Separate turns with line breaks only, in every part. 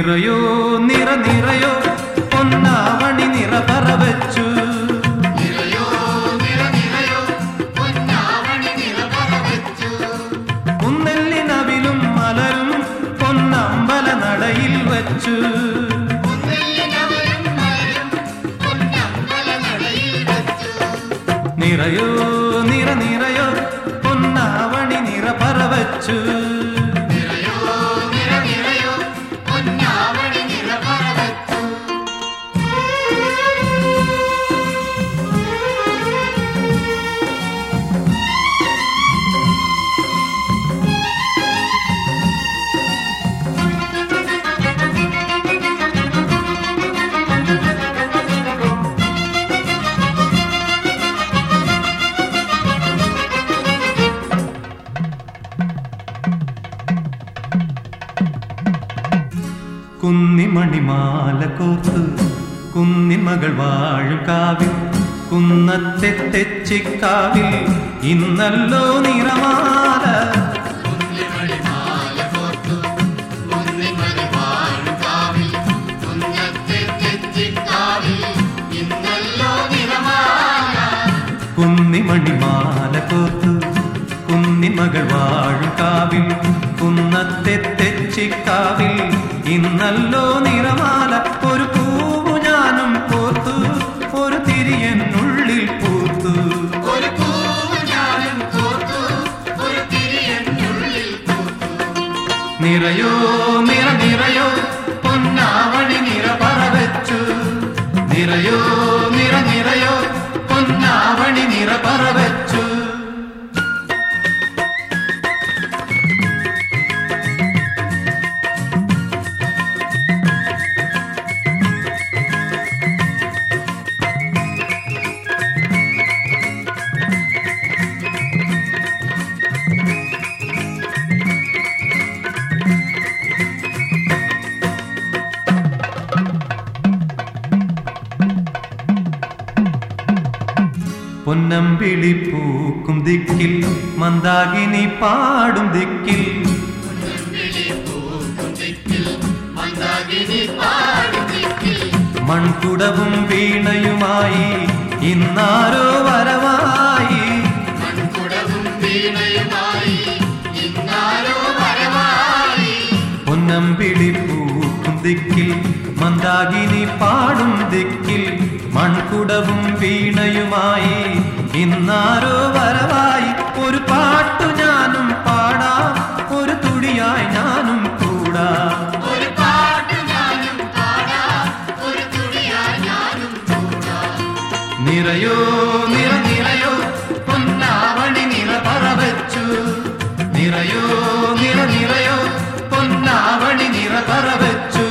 നിറയോ നിറ നിറയോ പൊന്നാവണി നിറ പറ വെച്ചു കുന്നെല്ലിനവിലും മലരും പൊന്നമ്പല നടയിൽ വച്ചു നിറയോ നിറ നിറയോ പൊന്നാവണി നിറ പറ വച്ചു കുന്നിമണിമാല കോർത്തു കുന്നിൻ മകൾ വാഴും കാവിൽ കുന്നത്തെ തെച്ചിക്കാവിൽ ഇന്നല്ലോ നിറമാല കുന്നിമണിമാല കോർത്തു കുന്നിൻ മകൾ വാഴും കാവിൽ കുന്നത്തെ തെച്ചിക്കാവിൽ ഇന്നല്ലോ നിറമാല ഒരു പൂവു ഞാനും കോർത്തു ഒരു തിരിയനുള്ളിൽ പൂത്തു നിറയോ നിറ നിറയോ പൊന്നാവണി നിറ പറവച്ചു നിറയോ നിറ നിറയോ പൊന്നാവണി നിറ പറവച്ചു പൊന്നമ്പിളി പൂക്കും ദിക്കിൽ മന്ദാകിനി പാടും ദിക്കിൽ മൺകുടവും വീണയുമായി ഇന്നാരോ വരവായി പൊന്നമ്പിളി പൂക്കും ദിക്കിൽ മന്ദാകിനി പാടും ദിക്കിൽ മൺകുടവും വീണയുമായി ഇന്നാരോ വരവായി ഒരു പാട്ടു ഞാനും പാടാം ഒരു തുടിയായി ഞാനും കൂടാം നിറയോ നിറ നിറയോ പൊന്നാവണി നിറ പറവച്ചു നിറയോ നിറ നിറയോ പൊന്നാവണി നിറ പറവച്ചു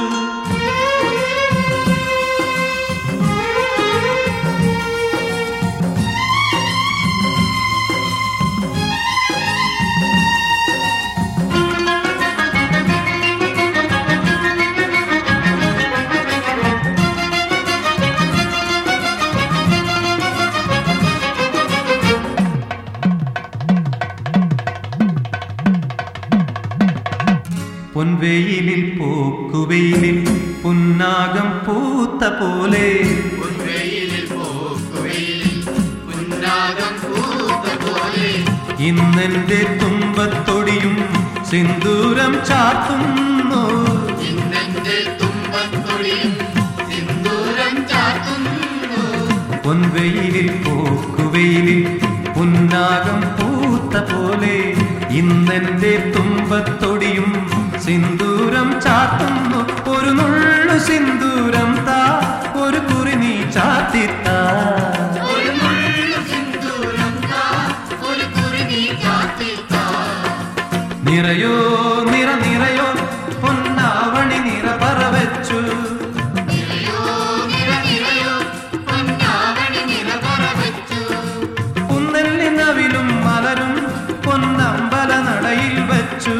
പൊൻവെയിലിൽ പോക്കുവെയിലിൽ പുന്നാകം പൂത്ത പോലെ ഇന്നെന്റെ തുമ്പത്തൊടിയും സിന്ദൂരം ചാത്തുന്നു പൊൻവെയിലിൽ പോക്കുവെയിലിൽ പുന്നാകം പൂത്ത പോലെ ഇന്നെന്റെ തുമ്പത്തൊടിയും സിന്ദൂരം ചാത്തുന്നു ഒരു നുള്ളു സിന്ദൂരം താ ഒരു കുറി നീ ചാത്തിത്താ നിറയോ നിറ നിറയോ പൊന്നാവണി നിറ പറവച്ചു കുന്നെല്ലിനവിലും മലരും പൊന്നമ്പല നടയിൽ വച്ചു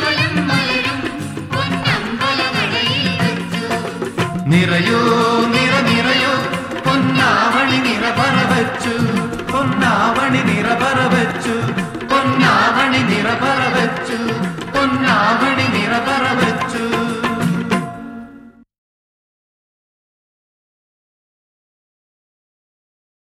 നിറയോ നിറ